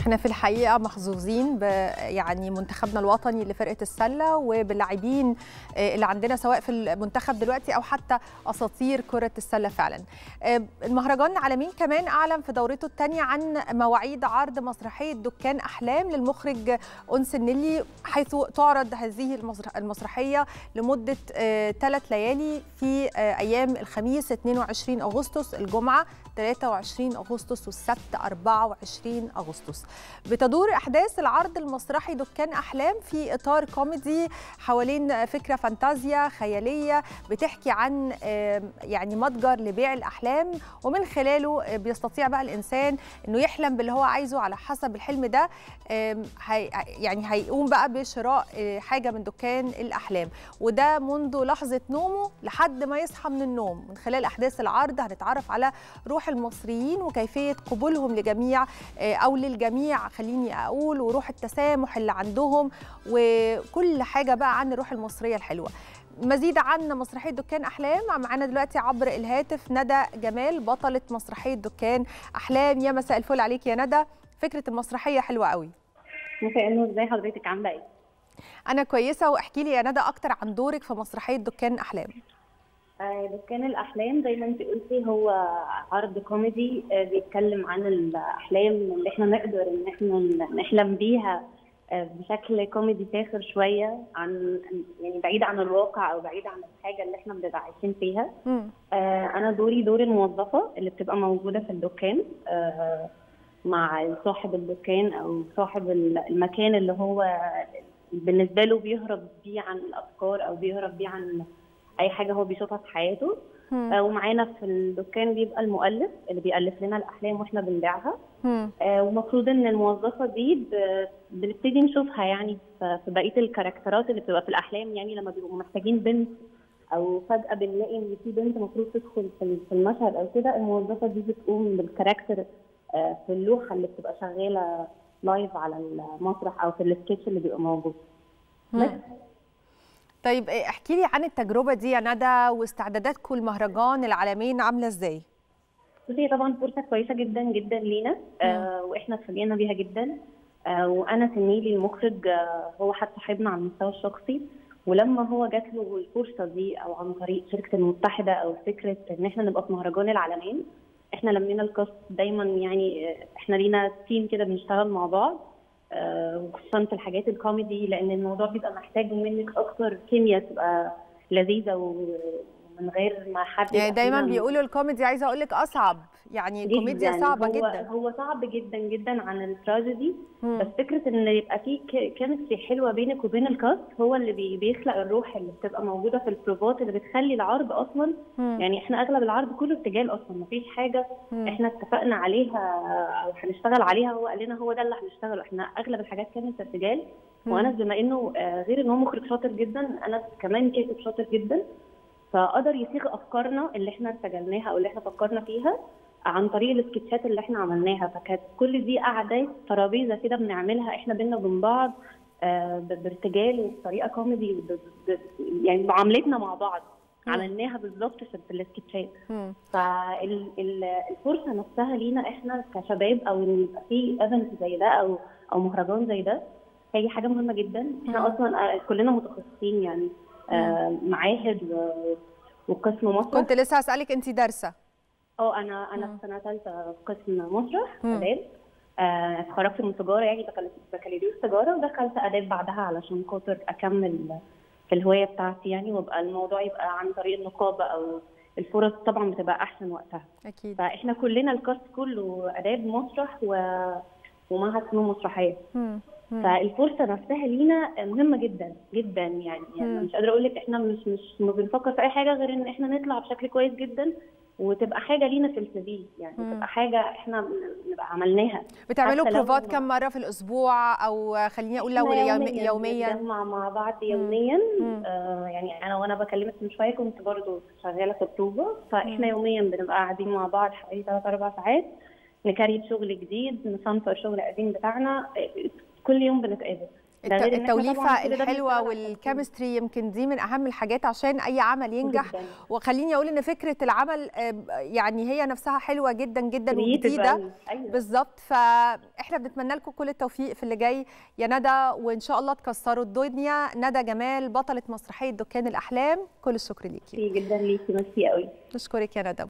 احنا في الحقيقه محظوظين ب يعني منتخبنا الوطني لفرقه السله وباللاعبين اللي عندنا سواء في المنتخب دلوقتي او حتى اساطير كره السله فعلا. المهرجان العالمين كمان اعلن في دورته الثانيه عن مواعيد عرض مسرحيه دكان احلام للمخرج انس النيلي حيث تعرض هذه المسرحيه لمده ثلاث ليالي في ايام الخميس 22 اغسطس الجمعه 23 اغسطس والسبت 24 اغسطس. بتدور احداث العرض المسرحي دكان احلام في اطار كوميدي حوالين فكره فانتازيا خياليه بتحكي عن يعني متجر لبيع الاحلام ومن خلاله بيستطيع بقى الانسان انه يحلم باللي هو عايزه على حسب الحلم ده يعني هيقوم بقى بشراء حاجه من دكان الاحلام وده منذ لحظه نومه لحد ما يصحى من النوم من خلال احداث العرض هنتعرف على روح المصريين وكيفيه قبولهم لجميع او للجميع خليني اقول وروح التسامح اللي عندهم وكل حاجه بقى عن الروح المصريه الحلوه مزيد عن مسرحيه دكان احلام معانا دلوقتي عبر الهاتف ندى جمال بطله مسرحيه دكان احلام يا مساء الفل عليك يا ندى فكره المسرحيه حلوه قوي مساء النور ازي حضرتك عامله ايه انا كويسه واحكي لي يا ندى اكتر عن دورك في مسرحيه دكان احلام دكان الاحلام زي ما انت قلتي هو عرض كوميدي بيتكلم عن الاحلام اللي احنا نقدر ان احنا نحلم بيها بشكل كوميدي ساخر شويه عن يعني بعيد عن الواقع او بعيد عن الحاجه اللي احنا بنبقى عايشين فيها انا دوري دور الموظفه اللي بتبقى موجوده في الدكان مع صاحب الدكان او صاحب المكان اللي هو بالنسبه له بيهرب بيه عن الافكار او بيهرب بيه عن اي حاجه هو بيشوفها في حياته آه ومعانا في الدكان بيبقى المؤلف اللي بيالف لنا الاحلام واحنا بنبيعها آه ومفروض ان الموظفه دي بنبتدي نشوفها يعني في بقيه الكاركترات اللي بتبقى في الاحلام يعني لما بيبقوا محتاجين بنت او فجاه بنلاقي ان في بنت المفروض تدخل في المشهد او كده الموظفه دي بتقوم بالكاركتر آه في اللوحه اللي بتبقى شغاله لايف على المسرح او في السكتش اللي بيبقى موجود بس طيب احكي لي عن التجربه دي يا ندى واستعداداتكم المهرجان العالمين عامله ازاي؟ بصي طبعا فرصه كويسه جدا جدا لينا آه واحنا اتفاجئنا بيها جدا آه وانا سنيلي المخرج آه هو حد صاحبنا على المستوى الشخصي ولما هو جات له الفرصه دي او عن طريق شركه المتحده او فكره ان احنا نبقى في مهرجان العالمين احنا لمينا الكاست دايما يعني احنا لينا تيم كده بنشتغل مع بعض وخصوصا في الحاجات الكوميدي لان الموضوع بيبقى محتاج منك اكتر كيمياء تبقى لذيذه ومن غير ما حد يعني دايما بيقولوا الكوميدي عايزه اقول لك اصعب يعني الكوميديا صعبه هو جدا هو صعب جدا جدا عن التراجيدي بس فكره ان يبقى في كيمستري حلوه بينك وبين الكاست هو اللي بي بيخلق الروح اللي بتبقى موجوده في البروفات اللي بتخلي العرض اصلا مم. يعني احنا اغلب العرض كله ارتجال اصلا مفيش حاجه مم. احنا اتفقنا عليها او هنشتغل عليها هو قال لنا هو ده اللي هنشتغله احنا اغلب الحاجات كانت ارتجال وانا بما انه غير ان هو مخرج شاطر جدا انا كمان كاتب شاطر جدا فقدر يصيغ افكارنا اللي احنا ارتجلناها او اللي احنا فكرنا فيها عن طريق السكتشات اللي احنا عملناها فكانت كل دي قعدات ترابيزه كده بنعملها احنا بينا وبين بعض آه بارتجال وبطريقه كوميدي يعني معاملتنا مع بعض عملناها بالظبط في السكتشات فالفرصه نفسها لينا احنا كشباب او ان يبقى في ايفنت زي ده او او مهرجان زي ده هي حاجه مهمه جدا احنا اصلا كلنا متخصصين يعني آه معاهد وقسم مسرح كنت لسه هسالك انت دارسه اه انا انا في سنه ثالثه قسم مسرح اداب آه اتخرجت من تجاره يعني بكالوريوس تجاره ودخلت اداب بعدها علشان خاطر اكمل في الهوايه بتاعتي يعني وابقى الموضوع يبقى عن طريق النقابه او الفرص طبعا بتبقى احسن وقتها اكيد فاحنا كلنا الكاست كله اداب مسرح و... ومعهد فنون مسرحيه فالفرصه نفسها لينا مهمه جدا جدا يعني, يعني مش قادره اقول لك احنا مش مش ما بنفكر في اي حاجه غير ان احنا نطلع بشكل كويس جدا وتبقى حاجه لينا في السي يعني مم. تبقى حاجه احنا نبقى عملناها بتعملوا بروفات كم مره في الاسبوع او خليني اقول لو يوميا يوميا بنجمع مع بعض يوميا آه يعني انا وانا بكلمك من شويه كنت برضو شغاله في بروفه فاحنا مم. يوميا بنبقى قاعدين مع بعض حوالي 3 4 ساعات نكريت شغل جديد نصنفر شغل قديم بتاعنا كل يوم بنتقابل ده غير إن إحنا طبعاً التوليفه كل ده الحلوه بنشتغل على والكيمستري يمكن دي من اهم الحاجات عشان اي عمل ينجح جداً. وخليني اقول ان فكره العمل آه، يعني هي نفسها حلوه جدا جدا creative وجديده أوي. أيوة. بالظبط فاحنا بنتمنى لكم كل التوفيق في اللي جاي يا ندى وان شاء الله تكسروا الدنيا ندى جمال بطله مسرحيه دكان الاحلام كل الشكر ليكي ميرسي جدا ليكي ميرسي قوي نشكرك يا ندى